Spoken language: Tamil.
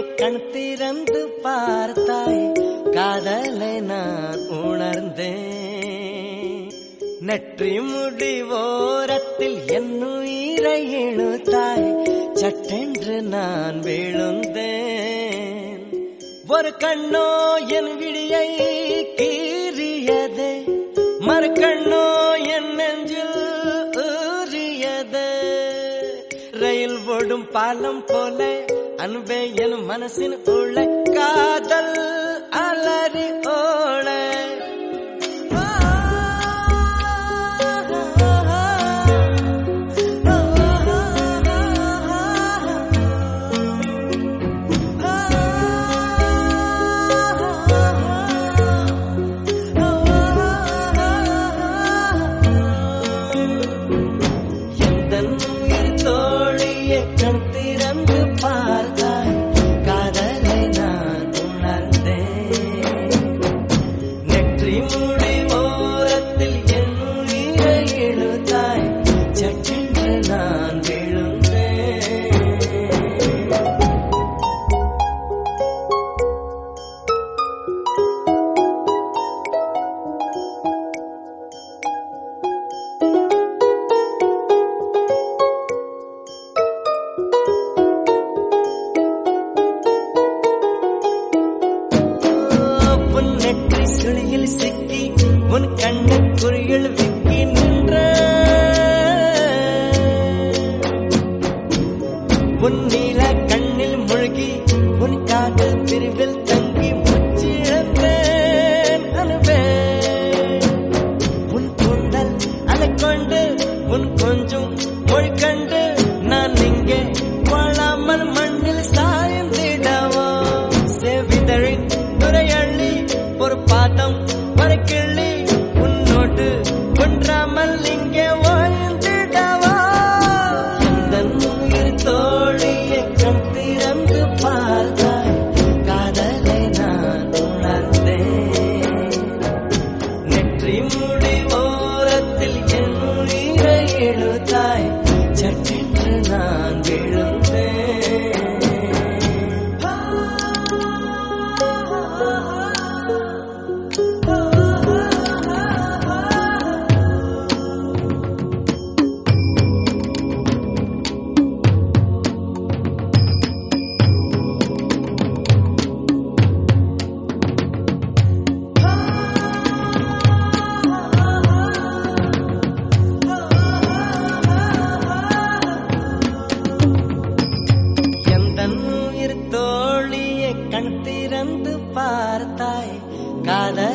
கண் திறந்து பார்த்தாய் காதலை நான் உணர்ந்தேன் நெற்றி முடி ஓரத்தில் என்னுயிரை இழுத்தாய் சட்டென்று நான் விழுந்தேன் ஒரு கண்ணோ என் விழியை கீறியதே மறு கண்ணோ என் நெஞ்சில் ஊறியதே ரயில் ஓடும் பாலம் போல அன்பே என் மனசின் உள்ள காதல் அலறி ஓட எந்தன் உயிர் தோழியை கண் திறந்து பார்த்தாய் காதலை நான் உணர்ந்தேன் நெற்றி முடி ஓரத்தில் என் உயிரை இழுத்தாய் சட்டென்று நான் விழுந்தேன் உன் நெற்றி சுழியில் சிக்கி உன் கண்ண குறியில் விக்கி நின்ற உன் நீல கண்ணில் முழுகி உன் காதல் பிரிவில் தங்கி முச்சிழந்தேன் அனுபே உன் கூந்தல் அலைக்கொண்டு உன் கொஞ்சம் மொழி கண்டு நான் இங்கே வாழாமல் மண்ணில் சாய்ந்திடவோ செவிதழின் நுரையள்ளி ஒரு பாதம் ஒரு கிள்ளி உன்னோட்டு ஒன்றாமல் இங்கே வாழ்ந்திடவோ இந்த உயிர் தோழியை கண் திறந்து பார்த்தாய் காதலை நான் உணர்ந்தேன் நெற்றி முடி ஓரத்தில் என் உயிரை இழுத்தாய் சட்டென்று நான் விழுந்தேன் எந்தன் உயிர் தோழியை கண் திறந்து பார்த்தாய் காதல்